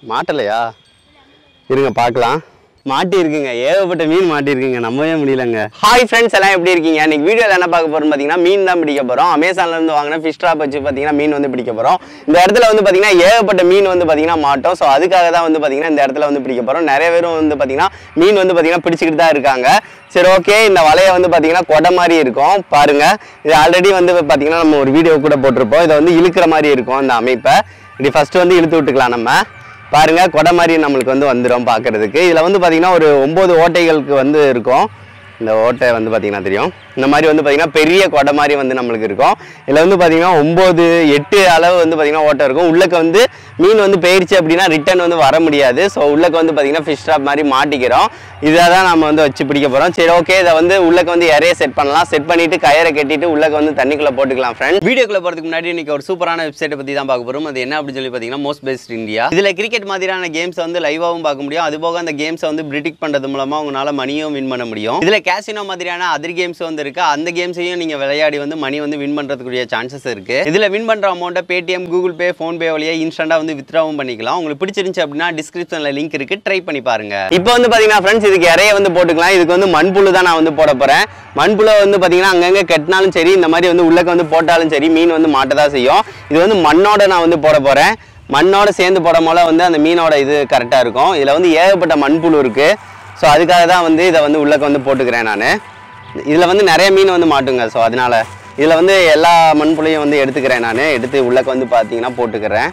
மாட்டலையா இருங்க பார்க்கலாம் மாட்டி இருக்குங்க ஏகப்பட்ட மீன் மாட்டி இருக்குங்க நம்பவே முடியலங்க ஹாய் ஃப்ரெண்ட்ஸ் எல்லாம் எப்படி இருக்கீங்க இன்னைக்கு வீடியோவில் என்ன பார்க்க போறோம் பார்த்தீங்கன்னா மீன் தான் பிடிக்க போகிறோம் அமேசான்ல இருந்து வாங்கின ஃபிஷ் ட்ராப் வச்சு பார்த்தீங்கன்னா மீன் வந்து பிடிக்க போகிறோம் இந்த இடத்துல வந்து பார்த்தீங்கன்னா ஏகப்பட்ட மீன் வந்து பார்த்தீங்கன்னா மாட்டோம் ஸோ அதுக்காக தான் வந்து பார்த்தீங்கன்னா இந்த இடத்துல வந்து பிடிக்க போகிறோம் நிறைய பேரும் வந்து பார்த்தீங்கன்னா மீன் வந்து பார்த்தீங்கன்னா பிடிச்சிக்கிட்டு தான் இருக்காங்க சரி ஓகே இந்த வலையை வந்து பார்த்தீங்கன்னா கொடை மாதிரி இருக்கும் பாருங்க இது ஆல்ரெடி வந்து பார்த்தீங்கன்னா நம்ம ஒரு வீடியோ கூட போட்டிருப்போம் இதை வந்து இழுக்கிற மாதிரி இருக்கும் இந்த அமைப்பை இப்படி ஃபர்ஸ்ட் வந்து இழுத்து விட்டுக்கலாம் நம்ம பாருங்க கொடை மாதிரி நம்மளுக்கு வந்து வந்துடும் பார்க்கறதுக்கு இதில் வந்து பார்த்தீங்கன்னா ஒரு ஒம்பது ஓட்டைகளுக்கு வந்து இருக்கும் இந்த ஓட்டை வந்து பார்த்தீங்கன்னா தெரியும் இந்த மாதிரி வந்து பார்த்தீங்கன்னா பெரிய கொடை மாதிரி வந்து நம்மளுக்கு இருக்கும் இதில் வந்து பார்த்தீங்கன்னா ஒம்பது எட்டு அளவு வந்து பார்த்தீங்கன்னா ஓட்டை இருக்கும் உள்ளக்க வந்து மீன் வந்து போயிடுச்சு அப்படின்னா ரிட்டர்ன் வந்து வர முடியாது ஸோ உள்ளக்க வந்து பார்த்தீங்கன்னா ஃபிஷ் ட்ராப் மாதிரி மாட்டிக்கிறோம் இதை தான் நம்ம வந்து வச்சு பிடிக்க போகிறோம் சரி ஓகே இதை வந்து உள்ளக்க வந்து இறைய செட் பண்ணலாம் செட் பண்ணிட்டு கயிறை கட்டிட்டு உள்ளக்க வந்து தண்ணிக்குள்ளே போட்டுக்கலாம் ஃப்ரெண்ட் வீடியோக்குள்ள போகிறதுக்கு முன்னாடி இன்னைக்கு ஒரு சூப்பரான வெப்சைட்டை பற்றி தான் பார்க்க போகிறோம் அது என்ன அப்படின்னு சொல்லி பார்த்தீங்கன்னா மோஸ்ட் பெஸ்ட் இந்தியா இதில் கிரிக்கெட் மாதிரியான கேம்ஸ் வந்து லைவாகவும் பார்க்க முடியும் அது போக அந்த கேம்ஸை வந்து பிரிடிக் பண்ணுறது மூலமாக உங்களால் மணியும் வின் பண்ண முடியும் இதில் கேசினோ மாதிரியான அதர் கேம்ஸ் வந்து இருக்கு அந்த கேம்ஸையும் நீங்கள் விளையாடி வந்து மணி வந்து வின் பண்ணுறதுக்குரிய சான்சஸ் இருக்கு இதில் வின் பண்ணுற அமௌண்ட்டை பேடிஎம் கூகுள் பே ஃபோன்பே வழியாக இன்ஸ்டண்டாக வந்து வித்ராவும் பண்ணிக்கலாம் உங்களுக்கு பிடிச்சிருந்துச்சு அப்படின்னா டிஸ்கிரிப்ஷனில் லிங்க் இருக்கு ட்ரை பண்ணி பாருங்க இப்போ வந்து பார்த்தீங்கன்னா ஃப்ரெண்ட்ஸ் இதுக்கு இறைய வந்து போட்டுக்கலாம் இதுக்கு வந்து மண்புழு தான் நான் வந்து போட போகிறேன் மண்புழு வந்து பார்த்தீங்கன்னா அங்கங்கே கட்டினாலும் சரி இந்த மாதிரி வந்து உள்ளக்க வந்து போட்டாலும் சரி மீன் வந்து மாட்ட தான் செய்யும் இது வந்து மண்ணோட நான் வந்து போட போகிறேன் மண்ணோட சேர்ந்து போடும் போல வந்து அந்த மீனோட இது கரெக்டாக இருக்கும் இதில் வந்து ஏகப்பட்ட மண்புழு இருக்குது ஸோ அதுக்காக தான் வந்து இதை வந்து உள்ளக்க வந்து போட்டுக்கிறேன் நான் இதில் வந்து நிறைய மீன் வந்து மாட்டுங்க ஸோ அதனால இதில் வந்து எல்லா மண்புழையும் வந்து எடுத்துக்கிறேன் நான் எடுத்து உள்ளக்க வந்து பார்த்தீங்கன்னா போட்டுக்கிறேன்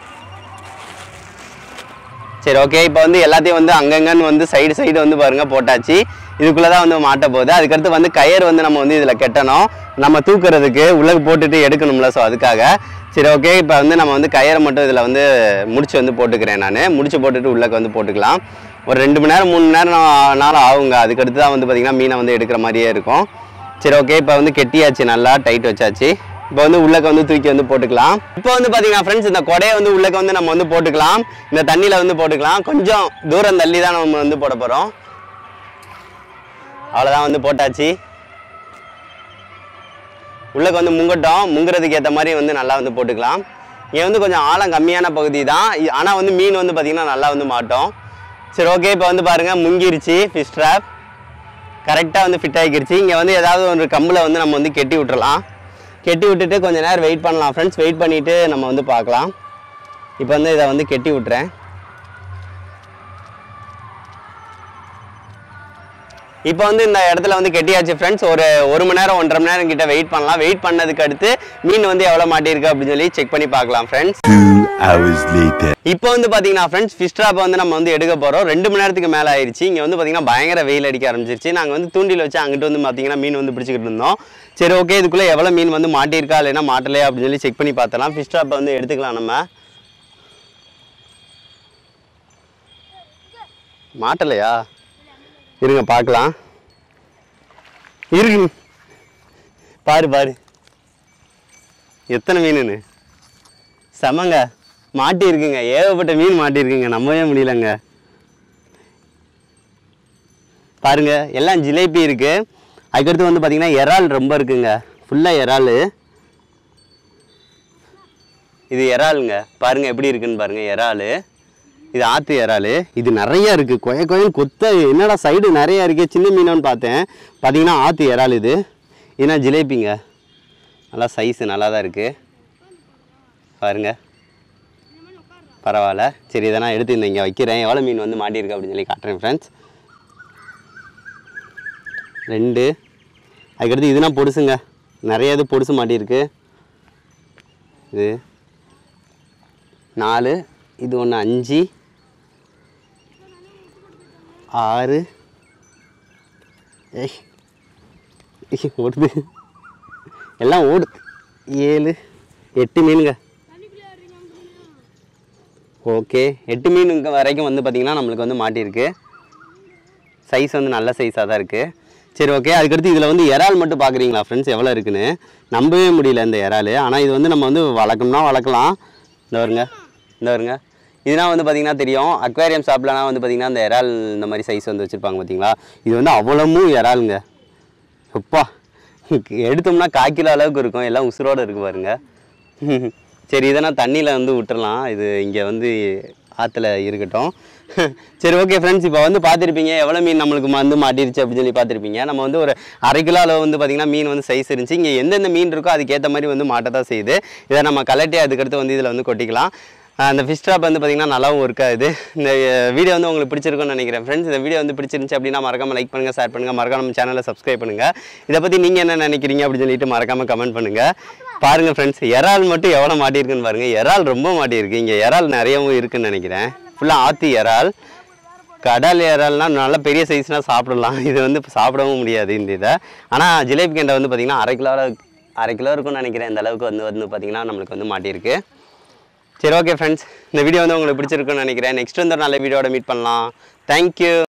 சரி ஓகே இப்போ வந்து எல்லாத்தையும் வந்து அங்கங்கன்னு வந்து சைடு சைடு வந்து பாருங்க போட்டாச்சு இதுக்குள்ளே தான் வந்து மாட்ட போகுது அதுக்கடுத்து வந்து கயிறு வந்து நம்ம வந்து இதில் கெட்டணும் நம்ம தூக்குறதுக்கு உள்ளே போட்டுட்டு எடுக்கணும்ல ஸோ அதுக்காக சரி ஓகே இப்போ வந்து நம்ம வந்து கயிறை மட்டும் இதில் வந்து முடிச்சு வந்து போட்டுக்கிறேன் நான் முடிச்சு போட்டுட்டு உள்ளக்க வந்து போட்டுக்கலாம் ஒரு ரெண்டு மணி நேரம் மூணு மணி நேரம் நா- நாள் ஆகுங்க அதுக்கடுத்து தான் வந்து பார்த்திங்கன்னா மீனை வந்து எடுக்கிற மாதிரியே இருக்கும் சரி ஓகே இப்போ வந்து கெட்டியாச்சு நல்லா டைட் வச்சாச்சு இப்போ வந்து உள்ளக்க வந்து தூக்கி வந்து போட்டுக்கலாம் இப்போ வந்து பார்த்தீங்கன்னா ஃப்ரெண்ட்ஸ் இந்த கொடையை வந்து உள்ளக்க வந்து நம்ம வந்து போட்டுக்கலாம் இந்த தண்ணியில் வந்து போட்டுக்கலாம் கொஞ்சம் தூரம் தள்ளி தான் நம்ம வந்து போட போகிறோம் அவ்வளோதான் வந்து போட்டாச்சு உள்ளக்க வந்து முங்கட்டும் முங்குறதுக்கு ஏற்ற மாதிரி வந்து நல்லா வந்து போட்டுக்கலாம் இங்கே வந்து கொஞ்சம் ஆழம் கம்மியான பகுதி தான் ஆனால் வந்து மீன் வந்து பார்த்திங்கன்னா நல்லா வந்து மாட்டோம் சரி ஓகே இப்போ வந்து பாருங்கள் முங்கிருச்சு ஃபிஷ் ட்ராப் கரெக்டாக வந்து ஃபிட் ஆகிக்கிருச்சு இங்கே வந்து ஏதாவது ஒரு கம்பில் வந்து நம்ம வந்து கெட்டி விட்டுறலாம் கெட்டி விட்டுட்டு கொஞ்ச நேரம் வெயிட் பண்ணலாம் ஃப்ரெண்ட்ஸ் வெயிட் பண்ணிவிட்டு நம்ம வந்து பார்க்கலாம் இப்போ வந்து இதை வந்து கெட்டி விட்டுறேன் இப்போ வந்து இந்த இடத்துல வந்து கெட்டியாச்சு ஃப்ரெண்ட்ஸ் ஒரு ஒரு மணி நேரம் ஒன்றரை மணி நேரம் கிட்ட வெயிட் பண்ணலாம் வெயிட் பண்ணதுக்கு அடுத்து மீன் வந்து எவ்வளோ மாட்டியிருக்கு அப்படின்னு சொல்லி செக் பண்ணி பார்க்கலாம் ஃப்ரெண்ட்ஸ் Two hours later. இப்போ வந்து பார்த்தீங்கன்னா ஃப்ரெண்ட்ஸ் ஃபிஷ் ட்ராப் வந்து நம்ம வந்து எடுக்க போகிறோம் ரெண்டு மணி நேரத்துக்கு மேலே ஆயிடுச்சு இங்கே வந்து பார்த்தீங்கன்னா பயங்கர வெயில் அடிக்க ஆரம்பிச்சிருச்சு நாங்கள் வந்து தூண்டில் வச்சு அங்கிட்டு வந்து பார்த்தீங்கன்னா மீன் வந்து பிடிச்சிக்கிட்டு இருந்தோம் சரி ஓகே இதுக்குள்ளே எவ்வளோ மீன் வந்து மாட்டியிருக்கா இல்லைன்னா மாட்டலையா அப்படின்னு சொல்லி செக் பண்ணி பார்த்தலாம் ஃபிஷ் ட்ராப்பை வந்து எடுத்துக்கலாம் நம்ம மாட்டலையா இருங்க பார்க்கலாம் இருக்கு பாரு பாரு எத்தனை மீனுன்னு செமங்க மாட்டி இருக்குங்க ஏகப்பட்ட மீன் மாட்டி இருக்குங்க நம்பவே முடியலங்க பாருங்க எல்லாம் ஜிலேபி இருக்கு அதுக்கடுத்து வந்து பார்த்தீங்கன்னா இறால் ரொம்ப இருக்குங்க ஃபுல்லாக இறால் இது இறாலுங்க பாருங்க எப்படி இருக்குன்னு பாருங்க இறால் இது ஆத்து இறால் இது நிறைய இருக்கு கொய கொயன்னு கொத்த என்னடா சைடு நிறைய இருக்கு சின்ன மீனோன்னு பார்த்தேன் பார்த்தீங்கன்னா ஆத்து இறால் இது ஏன்னா ஜிலேபிங்க நல்லா சைஸு நல்லா தான் இருக்கு பாருங்க பரவாயில்ல சரி இதை நான் எடுத்து இந்த இங்கே வைக்கிறேன் எவ்வளோ மீன் வந்து மாட்டியிருக்கு அப்படின்னு சொல்லி காட்டுறேன் ஃப்ரெண்ட்ஸ் ரெண்டு அதுக்கடுத்து இதுனா பொடுசுங்க நிறைய இது பொடுசு மாட்டியிருக்கு இது நாலு இது ஒன்று அஞ்சு ஆறு ஏய் ஏய், ஓடுது எல்லாம் ஓடுது ஏழு எட்டு மீனுங்க ஓகே எட்டு மீன் இங்க வரைக்கும் வந்து பார்த்திங்கன்னா நம்மளுக்கு வந்து மாட்டியிருக்கு சைஸ் வந்து நல்ல சைஸாக தான் இருக்குது சரி ஓகே அதுக்கடுத்து இதில் வந்து இறால் மட்டும் பார்க்குறீங்களா ஃப்ரெண்ட்ஸ் எவ்வளோ இருக்குன்னு நம்பவே முடியல இந்த இறால் ஆனால் இது வந்து நம்ம வந்து வளர்க்கணும்னா வளர்க்கலாம் இந்த வருங்க இந்த வருங்க இதுனா வந்து பார்த்திங்கன்னா தெரியும் அக்வேரியம் ஷாப்லனா வந்து பார்த்திங்கன்னா இந்த இறால் இந்த மாதிரி சைஸ் வந்து வச்சுருப்பாங்க பார்த்தீங்களா இது வந்து அவ்வளவும் இறாலுங்க எப்பா எடுத்தோம்னா கால் கிலோ அளவுக்கு இருக்கும் எல்லாம் உசுரோடு இருக்கு பாருங்க சரி இதை நான் தண்ணியில் வந்து விட்டுறலாம் இது இங்கே வந்து ஆற்றுல இருக்கட்டும் சரி ஓகே ஃப்ரெண்ட்ஸ் இப்போ வந்து பார்த்துருப்பீங்க எவ்வளோ மீன் நம்மளுக்கு வந்து மாட்டிருச்சு அப்படின்னு சொல்லி பார்த்துருப்பீங்க நம்ம வந்து ஒரு அரை கிலோ அளவு வந்து பார்த்திங்கன்னா மீன் வந்து சைஸ் இருந்துச்சு இங்கே எந்தெந்த மீன் இருக்கோ அதுக்கேற்ற மாதிரி வந்து மாட்ட தான் செய்யுது இதை நம்ம கலட்டி அதுக்கடுத்து வந்து இதில் வந்து கொட்டிக்கலாம் ஆஹ் அந்த ஃபிஷ் ட்ராப் வந்து பார்த்திங்கன்னா நல்லாவும் இருக்காது இந்த வீடியோ வந்து உங்களுக்கு பிடிச்சிருக்கும்னு நினைக்கிறேன் ஃப்ரெண்ட்ஸ் இந்த வீடியோ வந்து பிடிச்சிருந்துச்சு அப்படின்னா மறக்காம லைக் பண்ணுங்கள் ஷேர் பண்ணுங்கள் மறக்காம நம்ம சேனலை சப்ஸ்கிரைப் பண்ணுங்கள் இதை பற்றி நீங்கள் என்ன நினைக்கிறீங்க அப்படின்னு சொல்லிட்டு மறக்காம கமெண்ட் பண்ணுங்கள் பாருங்கள் ஃப்ரெண்ட்ஸ் இறால் மட்டும் எவ்வளோ மாட்டியிருக்குன்னு பாருங்கள் இறால் ரொம்ப மாட்டியிருக்கு இங்கே இறால் நிறையவும் இருக்குன்னு நினைக்கிறேன் ஃபுல்லாக ஆத்தி இறால் கடல் இறால்னா நல்ல பெரிய சைஸ்னால் சாப்பிடலாம் இது வந்து சாப்பிடவும் முடியாது இந்த இதை ஆனால் ஜிலேபி கெண்டை வந்து பார்த்திங்கன்னா அரை கிலோ அரை கிலோ இருக்கும்னு நினைக்கிறேன் இந்த அளவுக்கு வந்து வந்து பார்த்திங்கன்னா நம்மளுக்கு வந்து மாட்டியிருக்கு சரி ஓகே ஃப்ரெண்ட்ஸ் இந்த வீடியோ வந்து உங்களுக்கு பிடிச்சிருக்குன்னு நினைக்கிறேன் நெக்ஸ்ட் வந்து ஒரு நல்ல வீடியோட மீட் பண்ணலாம் தேங்க்யூ